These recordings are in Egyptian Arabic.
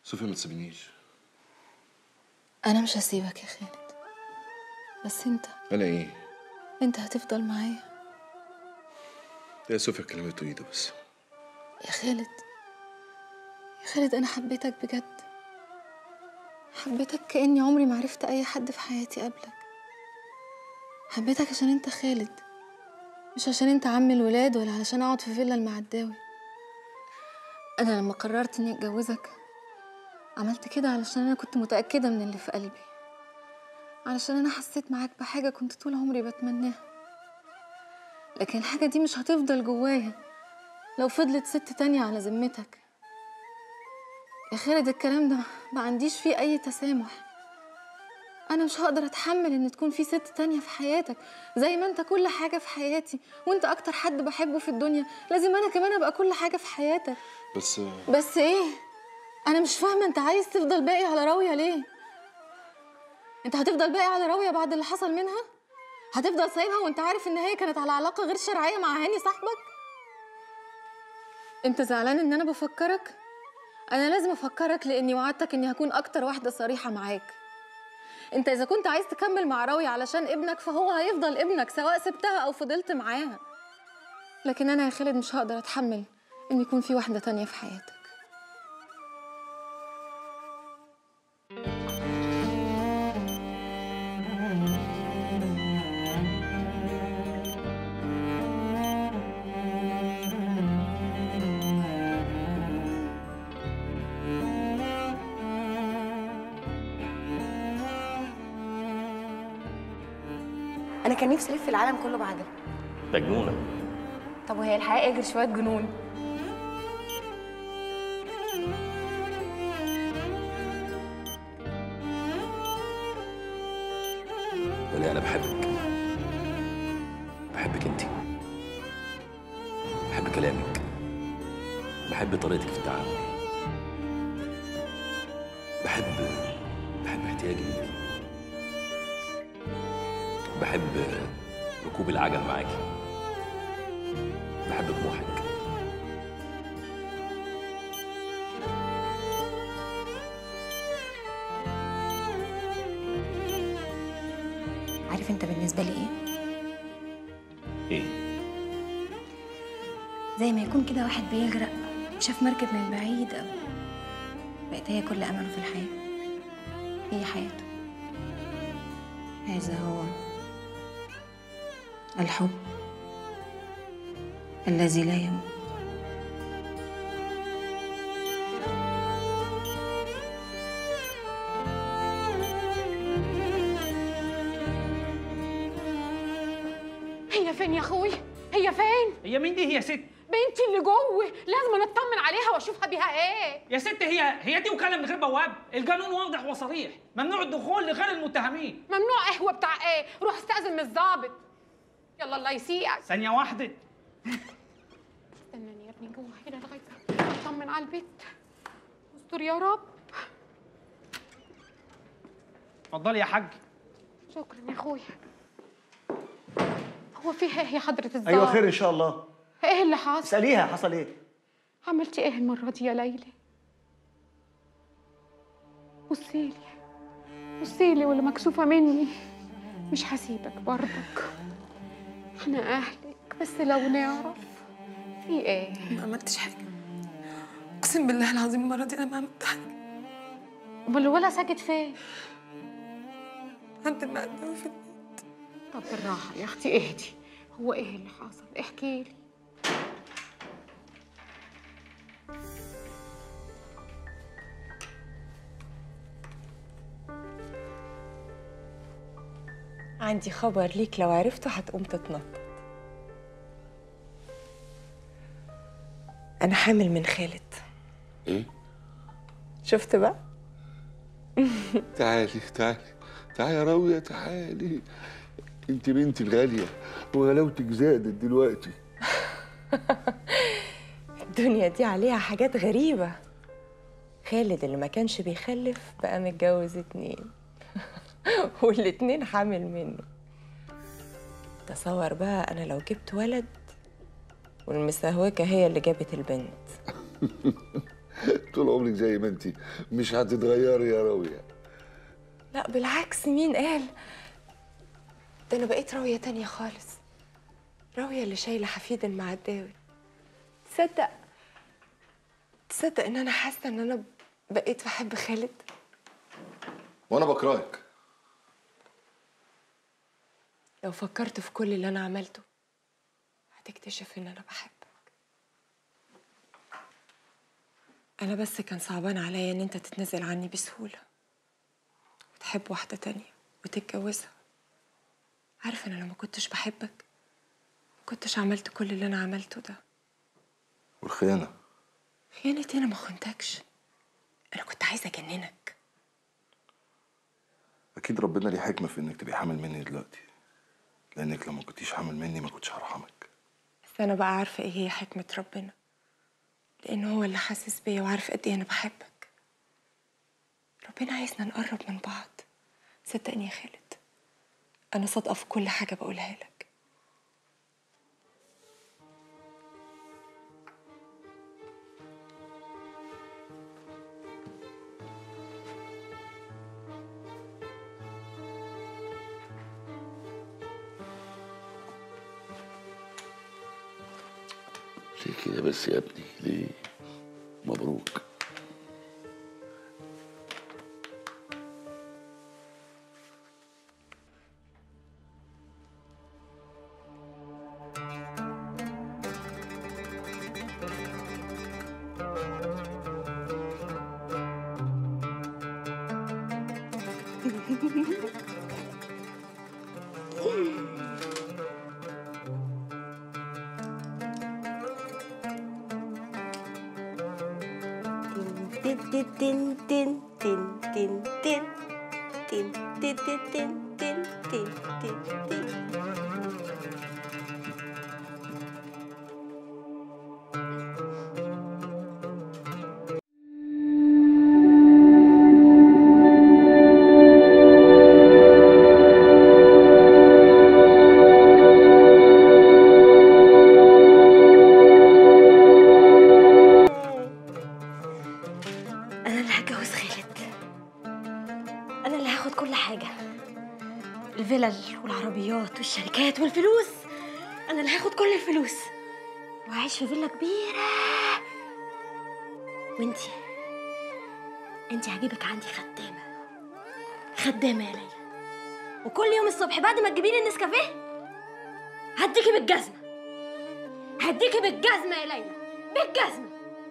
صوفيا ما تسيبنيش انا مش هسيبك يا خالد بس انت انا ايه انت هتفضل معايا يا صوفيا كلمته ايده بس يا خالد يا خالد انا حبيتك بجد حبيتك كاني عمري ما عرفت اي حد في حياتي قبلك حبيتك عشان انت خالد مش عشان انت عم الولاد ولا علشان اقعد في فيلا المعداوي انا لما قررت اني اتجوزك عملت كده علشان انا كنت متاكده من اللي في قلبي علشان انا حسيت معاك بحاجه كنت طول عمري بتمناها لكن الحاجه دي مش هتفضل جوايا لو فضلت ست تانية على ذمتك يا خالد الكلام ده ما عنديش فيه أي تسامح أنا مش هقدر أتحمل إن تكون في ست تانية في حياتك زي ما أنت كل حاجة في حياتي وأنت أكتر حد بحبه في الدنيا لازم أنا كمان أبقى كل حاجة في حياتك بس بس إيه؟ أنا مش فاهمة أنت عايز تفضل باقي على راوية ليه؟ أنت هتفضل باقي على راوية بعد اللي حصل منها؟ هتفضل سايبها وأنت عارف إن هي كانت على علاقة غير شرعية مع هاني صاحبك؟ انت زعلان ان انا بفكرك انا لازم افكرك لاني وعدتك اني هكون اكتر واحده صريحه معاك انت اذا كنت عايز تكمل مع راوي علشان ابنك فهو هيفضل ابنك سواء سبتها او فضلت معاها لكن انا يا خالد مش هقدر اتحمل ان يكون في واحده تانية في حياتك انا كان نفسي الف العالم كله بعجله مجنونه طب وهي الحياه اجر شويه جنون ولا انا بحبك بحبك انت بحب كلامك بحب طريقتك في التعامل بحب بحب احتياجي ليك بحب ركوب العجل معاكي بحب طموحك عارف انت بالنسبه لي ايه ايه زي ما يكون كده واحد بيغرق شاف مركب من بعيد قوي بقت هي كل امله في الحياه هي حياته هذا هو الحب الذي لا يموت هي فين يا اخوي هي فين هي مين دي هي ست بنتي اللي جوه لازم نطمن عليها واشوفها بيها ايه يا ست هي هي دي وكاله من غير بواب القانون واضح وصريح ممنوع الدخول لغير المتهمين ممنوع قهوه بتاع ايه روح استاذن من الضابط يلا الله يسيئك ثانيه واحده استناني يا ابني جوه هنا لغايه اطمن على البيت استر يا رب اتفضلي يا حاج شكرا يا اخويا هو فيها ايه يا حضره الضابط ايوه خير ان شاء الله ايه اللي حصل اساليها حصل ايه عملتي ايه المره دي يا ليلى بصيلي بصيلي واللي مكسوفه مني مش هسيبك برضك احنا اهلك بس لو نعرف في ايه ما عملتش حاجة أقسم بالله العظيم المرة دي أنا ما عملت حاجة امال الولا ساكت فين عند المقدمة في طب بالراحه يا اختي اهدي هو ايه اللي حصل احكي لي عندي خبر ليك لو عرفته هتقوم تتنطط أنا حامل من خالد ايه شفت بقى؟ تعالي تعالي تعالي يا راوية تعالي انت بنتي الغالية وغلاوتك زادت دلوقتي الدنيا دي عليها حاجات غريبة خالد اللي ما كانش بيخلف بقى متجوز اتنين والاتنين حامل منه تصور بقى أنا لو جبت ولد والمسهوكة هي اللي جابت البنت طول عمرك زي ما انت مش هتتغيري يا راويه لا بالعكس مين قال ده انا بقيت راوية تانية خالص راوية اللي شايلة حفيد المعداوي تصدق تصدق ان انا حاسة ان انا بقيت بحب خالد وانا بكرهك لو فكرت في كل اللي انا عملته هتكتشف ان انا بحبك انا بس كان صعبان عليا ان انت تتنازل عني بسهولة وتحب واحدة تانية وتتجوزها عارف انا لو ما كنتش بحبك ما كنتش عملت كل اللي انا عملته ده والخيانه خيانتي انا ما خنتكش انا كنت عايزه اجننك اكيد ربنا ليه حكمه في انك تبقي حامل مني دلوقتي لانك لو ما كنتيش حامل مني ما كنتش هرحمك بس انا بقى عارفه ايه هي حكمه ربنا لان هو اللي حاسس بيا وعارف قد ايه انا بحبك ربنا عايزنا نقرب من بعض صدقني يا خالد انا صادقه في كل حاجه بقولها لك ليه كده بس يا ابني ليه مبروك tin tin tin tin tin tin tin tin tin tin tin tin tin tin tin انا اللي هتجوز خالد انا اللي هاخد كل حاجه الفلل والعربيات والشركات والفلوس انا اللي هاخد كل الفلوس وهعيش في فيلا كبيره وانتي انتي هجيبك عندي خدامه خدامه يا ليلى وكل يوم الصبح بعد ما تجيبي لي النسكافيه هديكي بالجزمه هديكي بالجزمه يا ليلى بالجزمه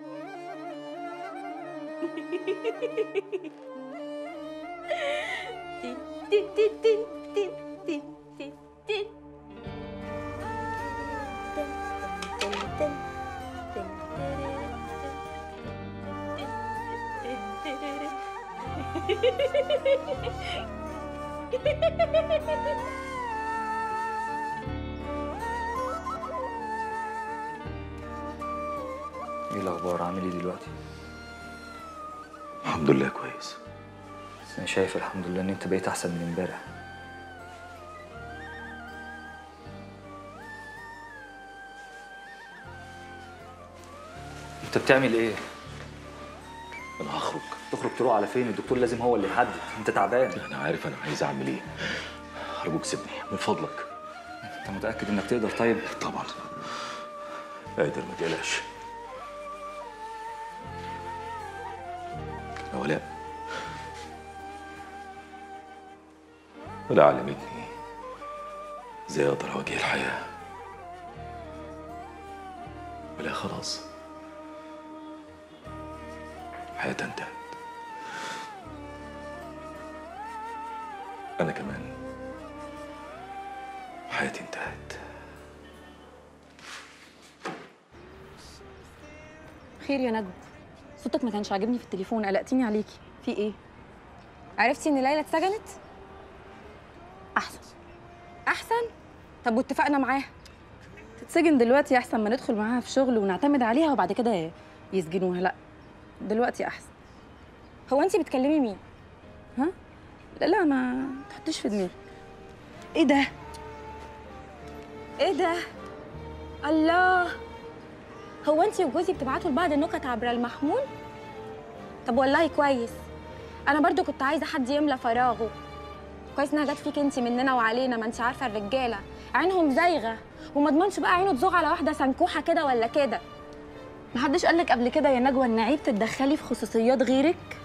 tin tin tin tin tin tin tin tin ايه الاخبار عامل ايه دلوقتي الحمد لله كويس بس انا شايف الحمد لله ان انت بقيت احسن من امبارح انت بتعمل ايه انا هخرج تخرج تروح على فين الدكتور لازم هو اللي يحدد انت تعبان انا عارف انا عايز اعمل ايه ارجوك سيبني من فضلك انت متاكد انك تقدر طيب طبعا قادر ما تقلقش يا ولاء ولا علمتني ازاي اقدر اواجه الحياه ولا خلاص حياتها انتهت انا كمان حياتي انتهت خير يا ندى صوتك ما كانش عاجبني في التليفون قلقتيني عليكي في ايه عرفتي ان ليلى اتسجنت احسن احسن طب واتفقنا معاها تتسجن دلوقتي احسن ما ندخل معاها في شغل ونعتمد عليها وبعد كده يسجنوها لا دلوقتي احسن هو انت بتكلمي مين ها لا لا ما تحطيش في دماغك ايه ده ايه ده الله هو انت وجوزي بتبعتوا لبعض نكت عبر المحمول طب والله كويس انا برضو كنت عايزه حد يملى فراغه كويس انها جت فيك انت مننا وعلينا ما انت عارفه الرجاله عينهم زايغه وما اضمنش بقى عينه تزوغ على واحده سنكوحه كده ولا كده محدش قالك قبل كده يا نجوى ان عيب تتدخلي في خصوصيات غيرك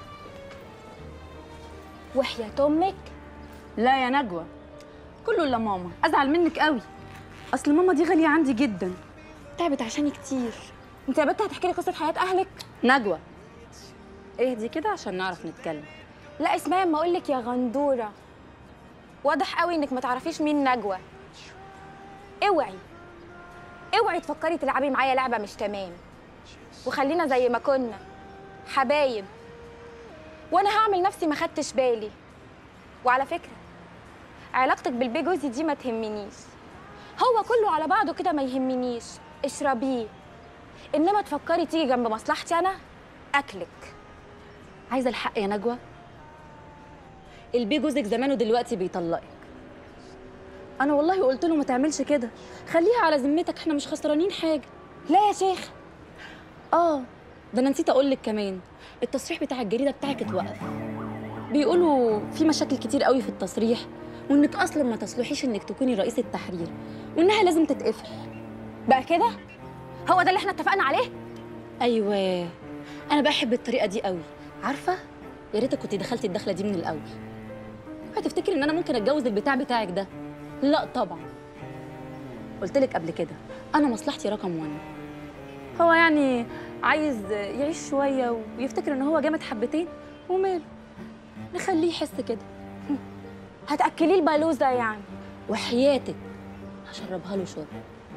وحياة امك لا يا نجوى كله الا ماما ازعل منك قوي اصل ماما دي غاليه عندي جدا تعبت عشاني كتير انت يا بنت هتحكي لي قصه حياه اهلك نجوى اهدي كده عشان نعرف نتكلم لا اسمعي اما اقول لك يا غندوره واضح قوي انك ما تعرفيش مين نجوى اوعي اوعي تفكري تلعبي معايا لعبه مش تمام وخلينا زي ما كنا حبايب وانا هعمل نفسي ما خدتش بالي وعلى فكره علاقتك بالبي جوزي دي ما تهمنيش هو كله على بعضه كده ما يهمنيش اشربيه انما تفكري تيجي جنب مصلحتي انا اكلك عايزه الحق يا نجوى البي جوزك زمانه دلوقتي بيطلقك انا والله قلت له ما تعملش كده خليها على ذمتك احنا مش خسرانين حاجه لا يا شيخ اه ده انا نسيت اقول لك كمان التصريح بتاع الجريده بتاعك اتوقف بيقولوا في مشاكل كتير قوي في التصريح وانك اصلا ما تصلحيش انك تكوني رئيس التحرير وانها لازم تتقفل بقى كده هو ده اللي احنا اتفقنا عليه ايوه انا بحب الطريقه دي قوي عارفه يا ريتك كنت دخلتي الدخله دي من الاول هتفتكري ان انا ممكن اتجوز البتاع بتاعك ده لا طبعا قلت لك قبل كده انا مصلحتي رقم 1 هو يعني عايز يعيش شويه ويفتكر ان هو جامد حبتين وماله نخليه يحس كده هتاكليه البالوز ده يعني وحياتك هشربها له شرب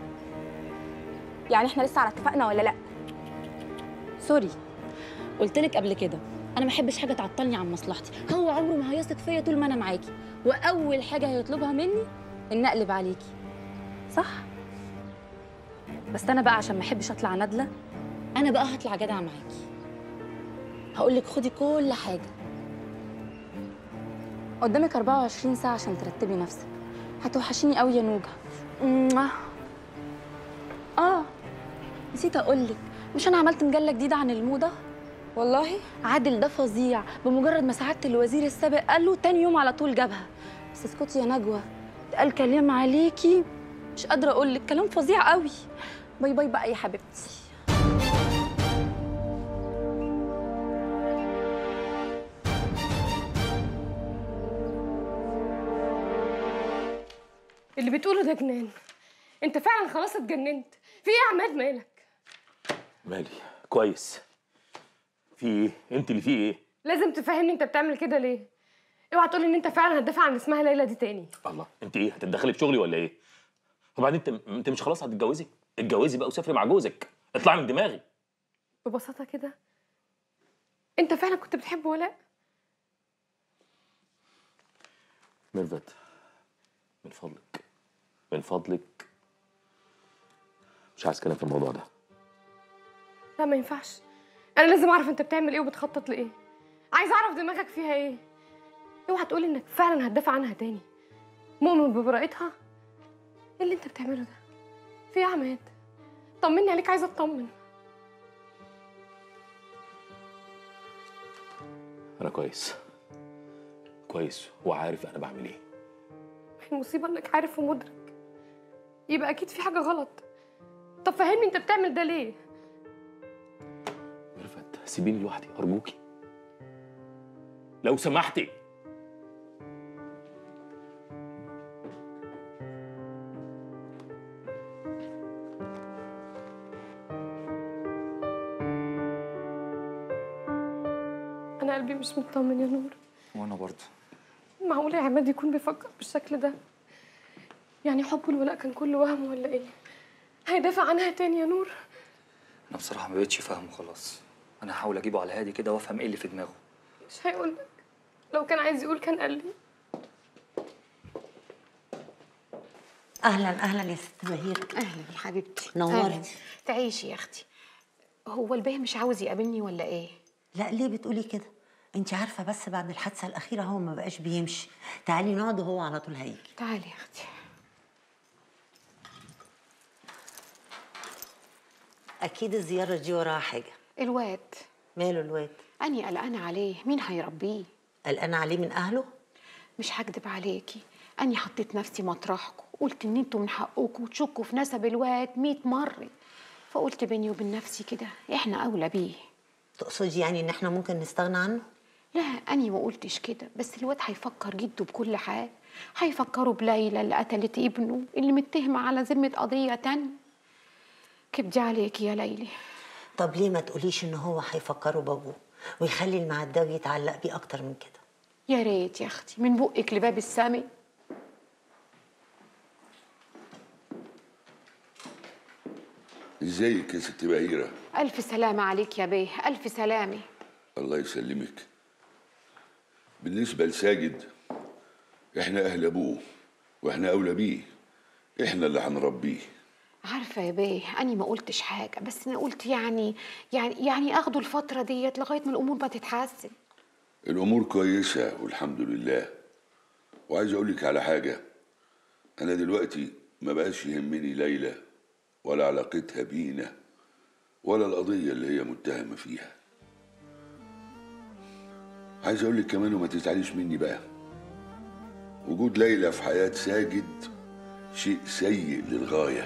يعني احنا لسه على اتفقنا ولا لا سوري قلت لك قبل كده انا ما بحبش حاجه تعطلني عن مصلحتي هو عمره ما هيثق فيا طول ما انا معاكي واول حاجه هيطلبها مني ان اقلب عليكي صح بس انا بقى عشان ما احبش اطلع نادله انا بقى هطلع جدعه معاكي هقول لك خدي كل حاجه قدامك 24 ساعه عشان ترتبي نفسك هتوحشيني قوي يا نوجه موah. اه نسيت اقول لك مش انا عملت مجله جديده عن الموضه والله عادل ده فظيع بمجرد ما سعاده الوزير السابق قال له تاني يوم على طول جابها بس اسكتي يا نجوى قال كلام عليكي مش قادره اقول لك كلام فظيع قوي باي باي بقى يا حبيبتي اللي بتقوله ده جنان انت فعلا خلاص اتجننت في ايه يا عماد مالك مالي كويس في ايه انت اللي فيه ايه لازم تفهمني انت بتعمل كده ليه اوعى تقولي ان انت فعلا هتدافع عن اسمها ليلى دي تاني الله انت ايه هتتدخلي في شغلي ولا ايه وبعدين انت انت مش خلاص هتتجوزي اتجوزي بقى وسافري مع جوزك اطلعي من دماغي ببساطه كده انت فعلا كنت بتحب ولاء ميرفت من فضلك من فضلك مش عايز كلام في الموضوع ده لا ما ينفعش انا لازم اعرف انت بتعمل ايه وبتخطط لايه عايز اعرف دماغك فيها ايه اوعى تقولي انك فعلا هتدافع عنها تاني مؤمن ببراءتها ايه اللي انت بتعمله ده في ايه يا عماد طمني عليك عايزه اطمن انا كويس كويس وعارف انا بعمل ايه المصيبه انك عارف ومدرك يبقى اكيد في حاجه غلط طب فهمني انت بتعمل ده ليه ميرفت سيبيني لوحدي ارجوكي لو سمحتي انا قلبي مش مطمن يا نور وانا برضه معقول يا عماد يكون بيفكر بالشكل ده يعني حب الولاء كان كله وهم ولا ايه هيدافع عنها تاني يا نور انا بصراحه ما بقتش فاهمه خلاص انا هحاول اجيبه على هادي كده وافهم ايه اللي في دماغه مش هيقول لك لو كان عايز يقول كان قال لي اهلا اهلا يا ست بهير اهلا يا حبيبتي نورتي. أهلاً. تعيشي يا اختي هو البيه مش عاوز يقابلني ولا ايه لا ليه بتقولي كده انت عارفه بس بعد الحادثه الاخيره هو ما بقاش بيمشي تعالي نقعد وهو على طول هيجي تعالي يا اختي اكيد الزياره دي وراها حاجه الواد ماله الواد اني قلقانه عليه مين هيربيه قلقانه عليه من اهله مش هكدب عليكي اني حطيت نفسي مطرحكم قلت ان انتوا من حقكم تشكوا في نسب الواد 100 مره فقلت بيني وبين نفسي كده احنا اولى بيه تقصدي يعني ان احنا ممكن نستغنى عنه لا اني ما قلتش كده بس الواد هيفكر جده بكل حاجه هيفكروا بليلى اللي قتلت ابنه اللي متهمه على ذمه قضيه تانية كبدي عليكي يا ليلي طب ليه ما تقوليش ان هو هيفكروا بابوه ويخلي المعداوي يتعلق بيه اكتر من كده يا ريت يا اختي من بقك لباب السامي ازيك يا ست بهيرة الف سلامه عليك يا بيه الف سلامه الله يسلمك بالنسبة لساجد احنا اهل ابوه واحنا اولى بيه احنا اللي هنربيه عارفه يا بيه اني ما قلتش حاجه بس انا قلت يعني يعني يعني اخدوا الفتره ديت لغايه ما الامور ما تتحسن الامور كويسة والحمد لله وعايز اقول لك على حاجة انا دلوقتي ما بقاش يهمني ليلى ولا علاقتها بينا ولا القضية اللي هي متهمة فيها عايز اقول لك كمان وما تزعليش مني بقى وجود ليلى في حياة ساجد شيء سيء للغاية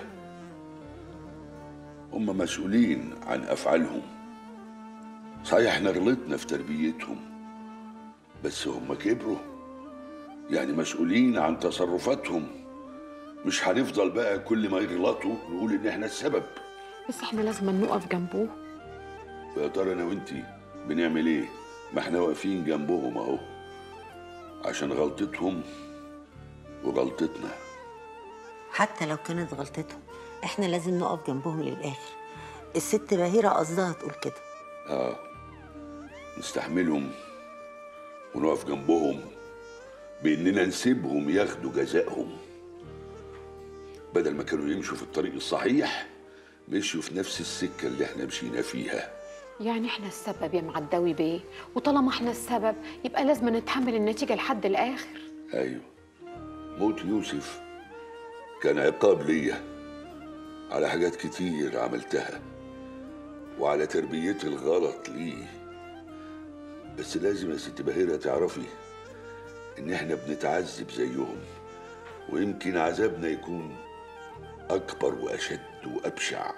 هم مسؤولين عن أفعالهم صحيح احنا غلطنا في تربيتهم بس هم كبروا يعني مسؤولين عن تصرفاتهم مش هنفضل بقى كل ما يغلطوا نقول ان احنا السبب بس احنا لازم نقف جنبه فيا ترى انا وانتي بنعمل ايه ما احنا واقفين جنبهم اهو عشان غلطتهم وغلطتنا حتى لو كانت غلطتهم احنا لازم نقف جنبهم للاخر الست بهيرة قصدها تقول كده اه نستحملهم ونقف جنبهم باننا نسيبهم ياخدوا جزائهم بدل ما كانوا يمشوا في الطريق الصحيح مشوا في نفس السكة اللي احنا مشينا فيها يعني احنا السبب يا معداوي بيه وطالما احنا السبب يبقى لازم نتحمل النتيجه لحد الاخر ايوه موت يوسف كان عقاب ليا على حاجات كتير عملتها وعلى تربيتي الغلط ليه بس لازم يا ست بهيرة تعرفي ان احنا بنتعذب زيهم ويمكن عذابنا يكون اكبر واشد وابشع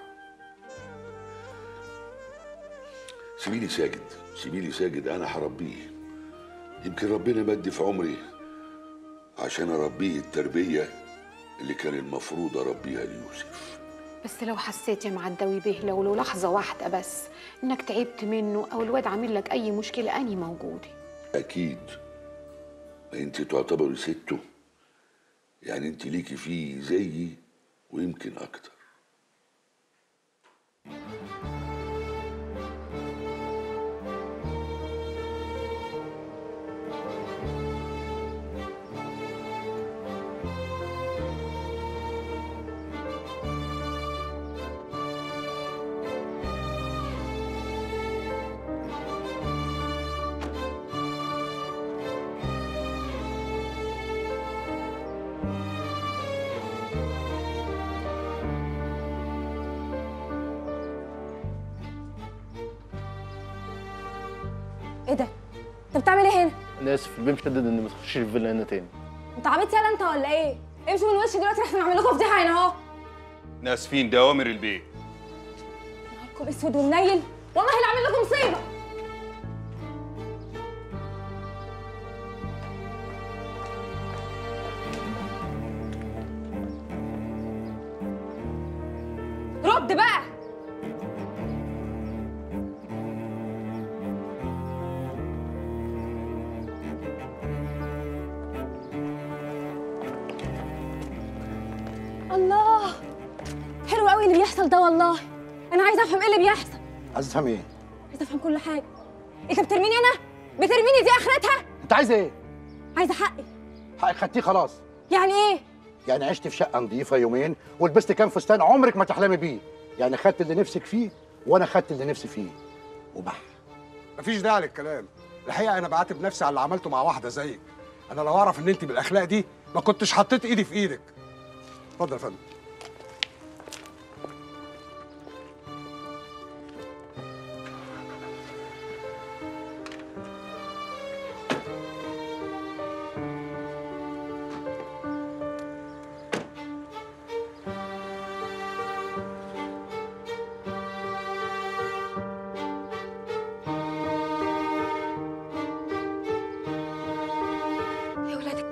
سيبيلي ساجد سيبيلي ساجد انا هربيه يمكن ربنا مد في عمري عشان اربيه التربيه اللي كان المفروض اربيها ليوسف بس لو حسيت يا معداوي بيه لو لو لحظه واحده بس انك تعبت منه او الواد عامل لك اي مشكله اني موجوده اكيد ما انت تعتبري سته يعني انت ليكي فيه زيي ويمكن اكتر ايه ده انت بتعمل ايه هنا انا اسف البيه مشدد ان ما تخشيش الفيلا هنا تاني انت عبيط يالا انت ولا ايه امشوا من وشي دلوقتي احنا هنعمل لكم فضيحه هنا اهو ناسفين ده اوامر البيت نهاركم اسود ومنيل والله هنعمل لكم مصيبه رد بقى الله حلو قوي اللي بيحصل ده والله انا عايزه افهم ايه اللي بيحصل عايز تفهم ايه؟ عايزه افهم كل حاجه انت بترميني انا بترميني دي اخرتها انت عايز ايه؟ عايزه حقي حقك خدتيه خلاص يعني ايه يعني عشت في شقه نظيفه يومين ولبست كام فستان عمرك ما تحلمي بيه يعني خدت اللي نفسك فيه وانا خدت اللي نفسي فيه وبح مفيش داعي للكلام الحقيقه انا بعاتب نفسي على اللي عملته مع واحده زيك انا لو اعرف ان انت بالاخلاق دي ما كنتش حطيت ايدي في ايدك اتفضل يا فندم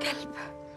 كلب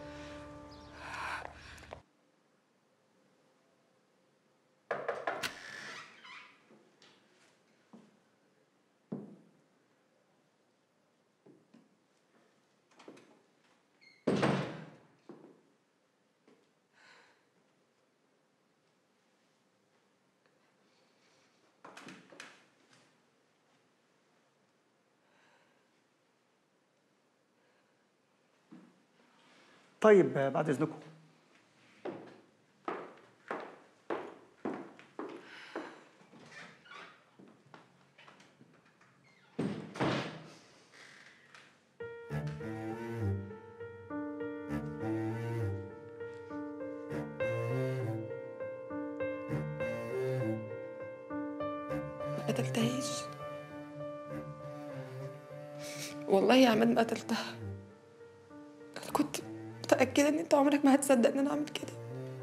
طيب آه، بعد اذنكم ما قتلتهاش والله يا عماد ما قتلتها انا كنت متأكدة ان انت عمرك ما هتصدق ان انا اعمل كده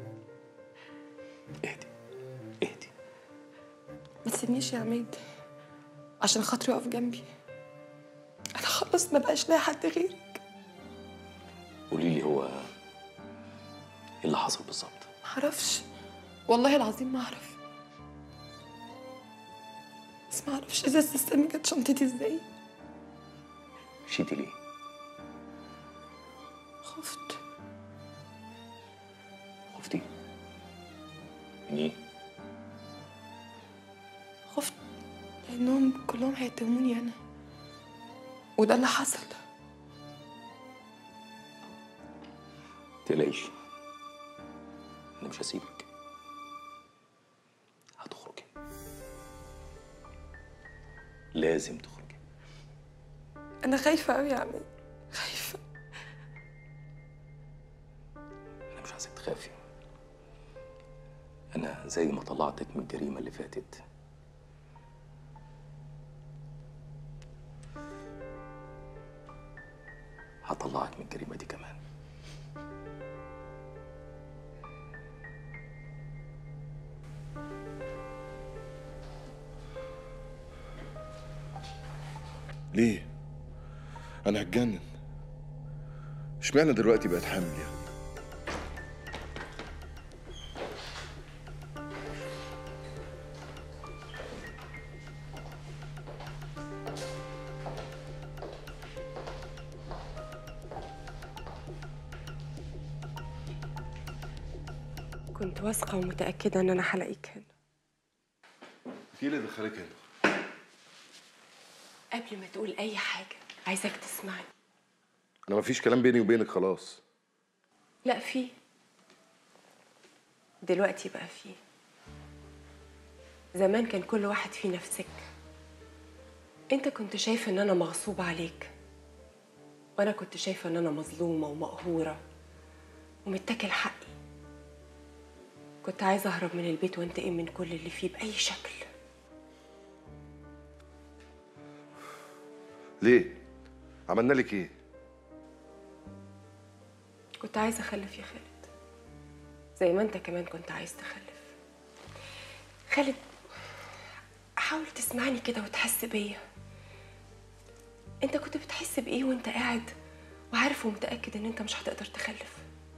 اهدي اهدي ما تسيبنيش يا عماد عشان خاطري اقف جنبي انا خلاص ما بقاش لاقي حد غيرك قولي لي هو ايه اللي حصل بالظبط معرفش والله العظيم ما اعرف بس ما اعرفش ازازة السم كانت شنطتي ازاي مشيتي ليه خفت خفتي من ايه خفت لانهم كلهم هيتهموني انا وده اللي حصل تقلقيش انا مش هسيبك هتخرجي لازم تخرجي انا خايفة قوي يا عماد انا مش عايزك تخافي انا زي ما طلعتك من الجريمه اللي فاتت هطلعك من الجريمه دي كمان ليه؟ أنا هتجنن اشمعنى دلوقتي بقت حامل يعني؟ كنت واثقة ومتأكدة إن أنا هلاقيك هنا في اللي دخلك هنا؟ قبل ما تقول أي حاجة عايزاك تسمعني أنا مفيش كلام بيني وبينك خلاص لا في دلوقتي بقى في زمان كان كل واحد فينا في سكة انت كنت شايف ان انا مغصوبة عليك وانا كنت شايفة ان انا مظلومة ومقهورة ومتاكل حقي كنت عايزة اهرب من البيت وانتقم من كل اللي فيه بأي شكل ليه؟ عملنا لك إيه؟ كنت عايزة اخلف يا خالد زي ما انت كمان كنت عايز تخلف خالد حاول تسمعني كده وتحس بيا انت كنت بتحس بايه وانت قاعد وعارف ومتاكد ان انت مش هتقدر تخلف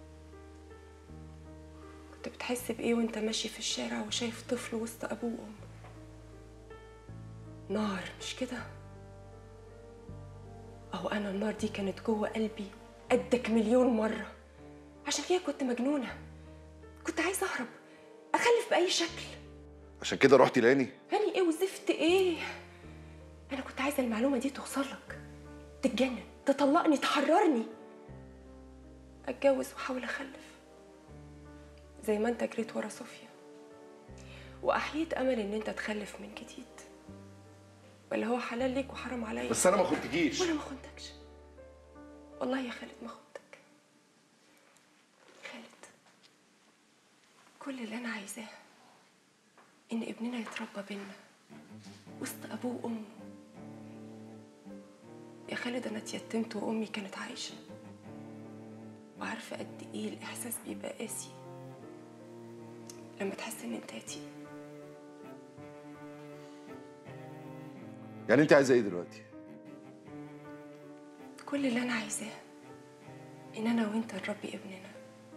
كنت بتحس بايه وانت ماشي في الشارع وشايف طفل وسط ابوه وامه نار مش كده اهو انا النار دي كانت جوه قلبي قدك مليون مره عشان كده كنت مجنونه كنت عايزه اهرب اخلف باي شكل عشان كده رحتي لاني؟ هاني ايه وزفت ايه انا كنت عايزه المعلومه دي توصل لك تتجنن تطلقني تحررني اتجوز واحاول اخلف زي ما انت جريت ورا صوفيا واحييت امل ان انت تخلف من جديد ولا هو حلال ليك وحرام عليا بس أنا ما خنتكيش. وانا ما خنتكش والله يا خالد ما خنتك خالد كل اللي انا عايزاه ان ابننا يتربى بينا وسط ابوه وامه يا خالد انا اتيتمت وامي كانت عايشه وعارفه قد ايه الاحساس بيبقى قاسي لما تحس ان انت يتيم يعني أنت عايزة إيه دلوقتي؟ كل اللي انا عايزاه ان انا وانت نربي ابننا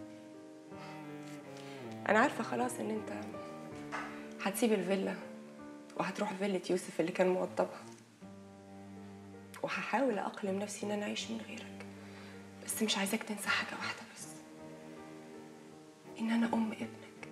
انا عارفه خلاص ان انت هتسيب الفيلا وهتروح فيلة يوسف اللي كان موضبها وهحاول اقلم نفسي ان انا اعيش من غيرك بس مش عايزاك تنسى حاجه واحده بس ان انا ام ابنك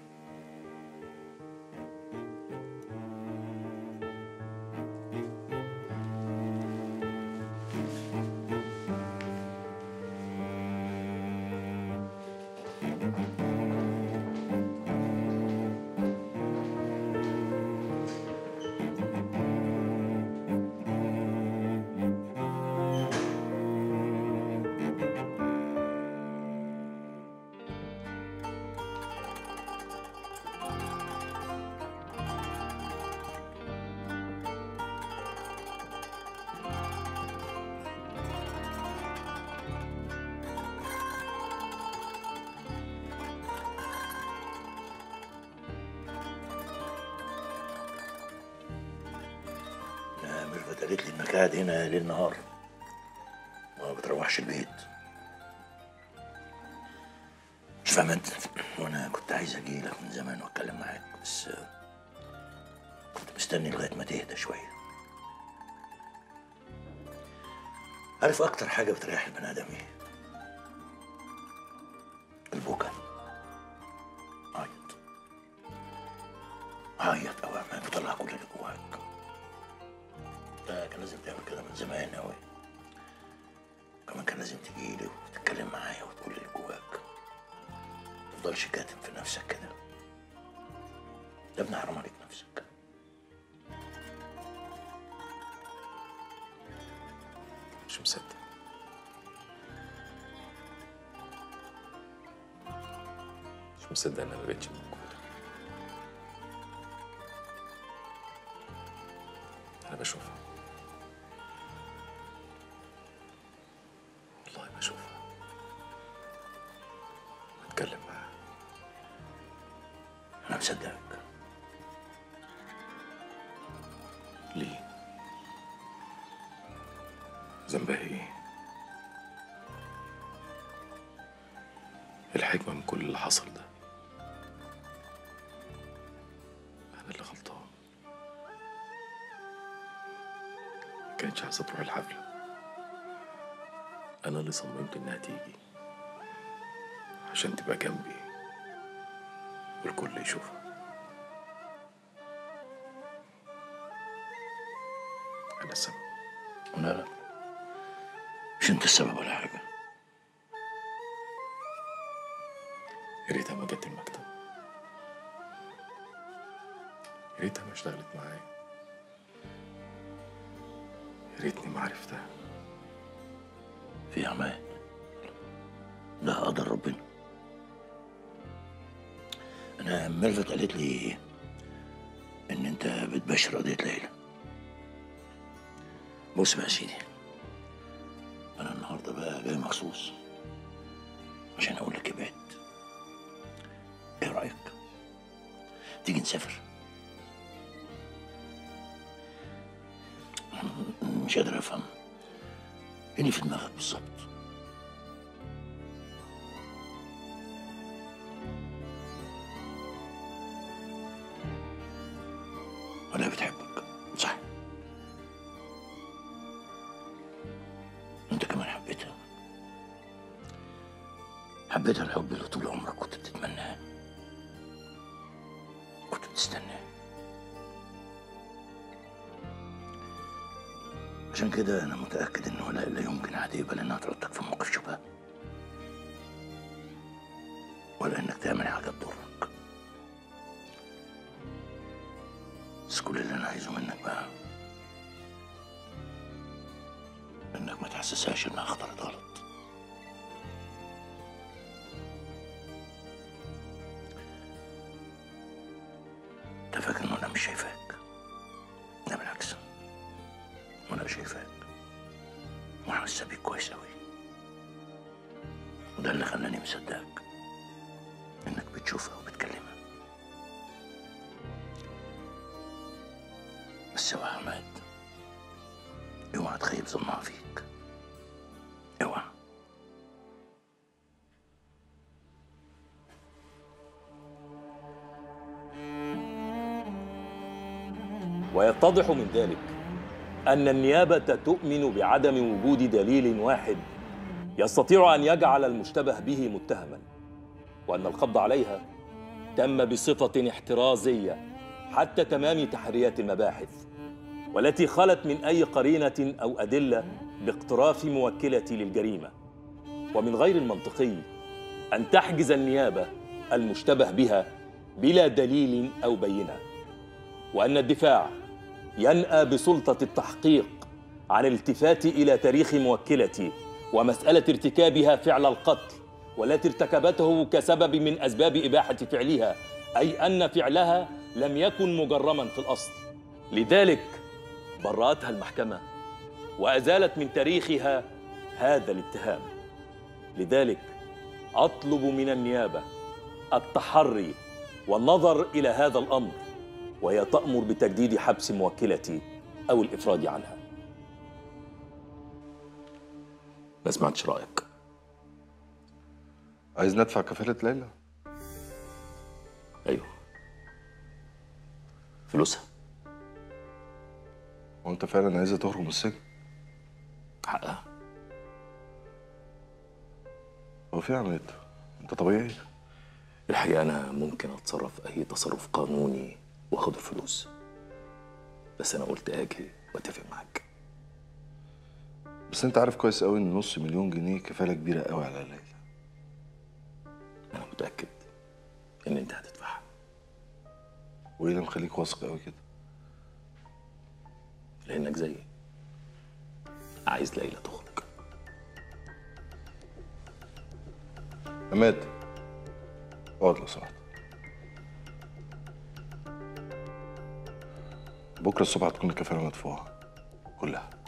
يا ميرفت قالت لي انك قاعد هنا ليل نهار وما بتروحش البيت مش فاهم انت وانا كنت عايز اجي لك من زمان واتكلم معاك بس كنت مستني لغايه ما تهدى شويه عارف اكتر حاجه بتريح البني ادم ايه البكا عيط عيط او ما بيطلع كل اللي جواك ده كان لازم تعمل كده من زمان قوي كمان كان لازم تجيلي وتتكلم معايا وتقول لي اللي جواك تفضلش كاتم في نفسك كده يا ابني حرام عليك نفسك مش مصدق مش مصدق انها ما بقتش موجودة انا بشوفها والله بشوفها بتكلم معاها انا مصدقك ليه ذنبها ايه الحكمة من كل اللي حصل ده أنا اللي غلطان ما كانتش عايزة تروح الحفلة أنا اللي صممت إنها تيجي عشان تبقى جنبي والكل يشوفها أنا السبب لا لا مش انت السبب ولا حاجه يا ريتها ما جت المكتب يا ريتها ما اشتغلت معايا يا ريتني ما عرفتها في عماد ده قدر ربنا انا ميرفت قالت لي ان انت بتبشر قضيه ليلى بص بقى يا سيدي انا النهارده بقى جاي مخصوص عشان اقول لك ابعد ايه رايك تيجي نسافر مش قادر افهم ايه اللي في دماغك بالظبط ولا بتحبك صح انت كمان حبيتها حبيتها الحب اللي طول عمرك كنت بتتمناه كنت بتستناه عشان كده انا متاكد ان ولاء لا يمكن هتقبل انها تحطك في موقف شبهه ولا انك تعمل حاجه تضرك بس كل اللي انا عايزه منك بقى انك ما تحسسهاش انها اختارت غلط انت فاكر ان انا مش شايفاك لا بالعكس وانا شايفاك وحاسه بيك كويس اوي وده اللي خلاني مصدقك انك بتشوفها وبتكلمها بس اوعى يا عماد اوعى تخيب ظنها فيك اوعى ويتضح من ذلك أن النيابة تؤمن بعدم وجود دليل واحد يستطيع أن يجعل المشتبه به متهما وأن القبض عليها تم بصفة احترازية حتى تمام تحريات المباحث والتي خلت من أي قرينة أو أدلة باقتراف موكلتي للجريمة ومن غير المنطقي أن تحجز النيابة المشتبه بها بلا دليل أو بينة وأن الدفاع ينأى بسلطة التحقيق عن الالتفات إلى تاريخ موكلتي ومسألة ارتكابها فعل القتل والتي ارتكبته كسبب من أسباب إباحة فعلها أي أن فعلها لم يكن مجرما في الأصل لذلك برأتها المحكمة وأزالت من تاريخها هذا الاتهام لذلك أطلب من النيابة التحري والنظر إلى هذا الأمر وهي تأمر بتجديد حبس موكلتي أو الإفراد عنها ما سمعتش رأيك عايز ندفع كفالة ليلى أيوه فلوسها وانت فعلا عايزة تخرج من السجن حقها هو في عملية انت طبيعي الحقيقة أنا ممكن أتصرف أي تصرف قانوني وآخد الفلوس بس أنا قلت أجي وأتفق معاك بس انت عارف كويس قوي ان نص مليون جنيه كفالة كبيرة قوي على ليلى أنا متأكد إن أنت هتدفعها وايه اللي مخليك واثق قوي كده لأنك زيي عايز ليلى تخرج عماد اقعد لو سمحت بكره الصبح هتكون الكفاله مدفوعه كلها